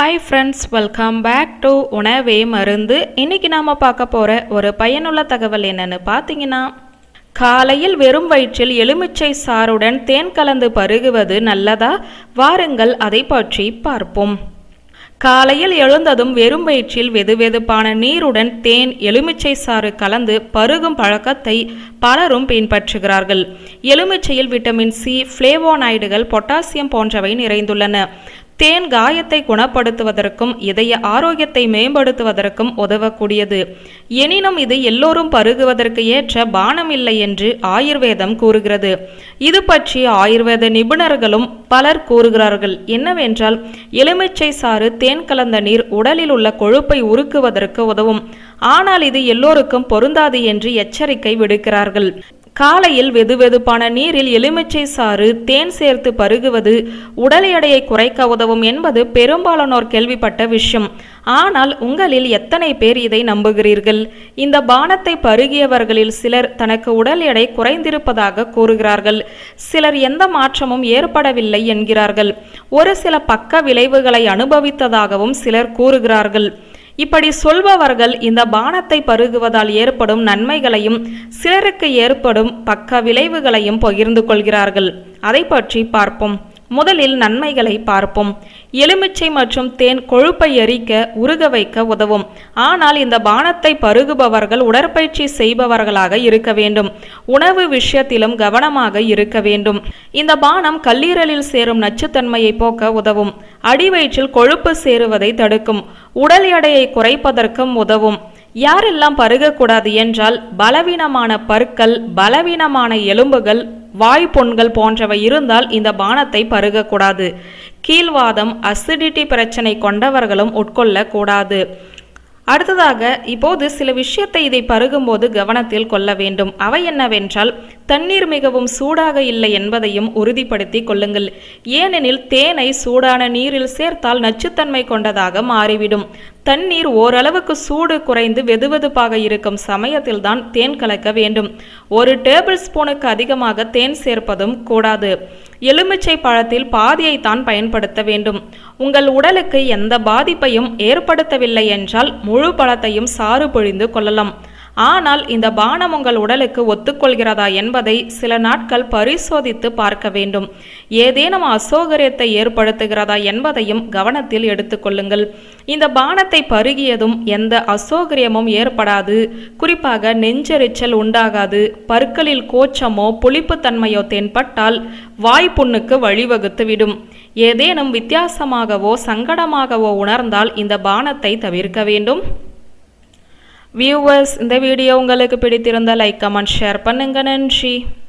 hi friends welcome back to Unave Marundhu இன்னைக்கு நாம பார்க்க போற ஒரு பயனுள்ள தகவல் என்னன்னு பார்த்தீங்கன்னா காலையில் வெறும் வயிற்றில் எலுமிச்சை சாறுடன் தேன் கலந்து பருகுவது நல்லதா வாருங்கள் அதை பற்றி பார்ப்போம் காலையில் எழுந்ததும் வெறும் வயிற்றில் வெதுவெதுப்பான நீருடன் தேன் எலுமிச்சை சாறு கலந்து பருகும் பழக்கத்தை பலரும் பின்பற்றுகிறார்கள் எலுமிச்சையில் விட்டமின் சி ஃப்ளேவோனைடுகள் பொட்டாசியம் போன்றவை நிறைந்துள்ளன தேன் காயத்தை குணப்படுத்துவதற்கும் இதய ஆரோக்கியத்தை மேம்படுத்துவதற்கும் உதவக்கூடியது எனினும் இது எல்லோரும் பருகுவதற்கு ஏற்ற பானம் இல்லை என்று ஆயுர்வேதம் கூறுகிறது இது பற்றி ஆயுர்வேத நிபுணர்களும் பலர் கூறுகிறார்கள் என்னவென்றால் எலுமிச்சை சாறு தேன் கலந்த நீர் உடலில் உள்ள கொழுப்பை உருக்குவதற்கு உதவும் ஆனால் இது எல்லோருக்கும் பொருந்தாது என்று எச்சரிக்கை விடுக்கிறார்கள் காலையில் வெதுவெதுப்பான நீரில் எலுமிச்சை சாறு தேன் சேர்த்து பருகுவது உடல் எடையை குறைக்க உதவும் என்பது பெரும்பாலானோர் கேள்விப்பட்ட விஷயம் ஆனால் உங்களில் எத்தனை பேர் இதை நம்புகிறீர்கள் இந்த பானத்தை பருகியவர்களில் சிலர் தனக்கு உடல் எடை குறைந்திருப்பதாக கூறுகிறார்கள் சிலர் எந்த மாற்றமும் ஏற்படவில்லை என்கிறார்கள் ஒரு சில பக்க விளைவுகளை அனுபவித்ததாகவும் சிலர் கூறுகிறார்கள் இப்படி சொல்பவர்கள் இந்த பானத்தை பருகுவதால் ஏற்படும் நன்மைகளையும் சிலருக்கு ஏற்படும் பக்க விளைவுகளையும் பகிர்ந்து கொள்கிறார்கள் அதை பற்றி பார்ப்போம் முதலில் நன்மைகளை பார்ப்போம் எலுமிச்சை மற்றும் தேன் கொழுப்பை எரிக்க உருக வைக்க உதவும் ஆனால் இந்த பானத்தை பருகுபவர்கள் உடற்பயிற்சி செய்பவர்களாக இருக்க வேண்டும் உணவு விஷயத்திலும் கவனமாக இருக்க வேண்டும் இந்த பானம் கல்லீரலில் சேரும் நச்சுத்தன்மையை போக்க உதவும் அடிவயிற்றில் கொழுப்பு சேருவதை தடுக்கும் உடல் எடையை குறைப்பதற்கும் உதவும் யாரெல்லாம் பருகக்கூடாது என்றால் பலவீனமான பற்கள் பலவீனமான எலும்புகள் வாய்ப்புண்கள் போன்றவை இருந்தால் இந்த பானத்தை பருகக்கூடாது கீழ்வாதம் அசிடிட்டி பிரச்சனை கொண்டவர்களும் உட்கொள்ளக்கூடாது அடுத்ததாக இப்போது சில விஷயத்தை இதை பருகும்போது கவனத்தில் கொள்ள வேண்டும் அவை என்னவென்றால் தண்ணீர் மிகவும் சூடாக இல்லை என்பதையும் உறுதிப்படுத்தி கொள்ளுங்கள் ஏனெனில் தேனை சூடான நீரில் சேர்த்தால் நச்சுத்தன்மை கொண்டதாக மாறிவிடும் தண்ணீர் ஓரளவுக்கு சூடு குறைந்து வெதுவெதுப்பாக இருக்கும் சமயத்தில் தான் தேன் கலக்க வேண்டும் ஒரு டேபிள் ஸ்பூனுக்கு அதிகமாக தேன் சேர்ப்பதும் கூடாது எலுமிச்சை பழத்தில் பாதியை தான் பயன்படுத்த வேண்டும் உங்கள் உடலுக்கு எந்த பாதிப்பையும் ஏற்படுத்தவில்லை என்றால் முழு பழத்தையும் சாறு பொழிந்து கொள்ளலாம் ஆனால் இந்த பானம் உங்கள் உடலுக்கு ஒத்துக்கொள்கிறதா என்பதை சில நாட்கள் பரிசோதித்து பார்க்க வேண்டும் ஏதேனும் அசௌகரியத்தை ஏற்படுத்துகிறதா என்பதையும் கவனத்தில் எடுத்துக்கொள்ளுங்கள் இந்த பானத்தை பருகியதும் எந்த அசௌகரியமும் ஏற்படாது குறிப்பாக நெஞ்செரிச்சல் உண்டாகாது பற்களில் கோச்சமோ புளிப்புத்தன்மையோ தென்பட்டால் வாய்ப்புண்ணுக்கு வழிவகுத்துவிடும் ஏதேனும் வித்தியாசமாகவோ சங்கடமாகவோ உணர்ந்தால் இந்த பானத்தை தவிர்க்க வேண்டும் வியூவர்ஸ் இந்த வீடியோ உங்களுக்கு பிடித்திருந்தால் லைக் கமெண்ட் ஷேர் பண்ணுங்க நன்றி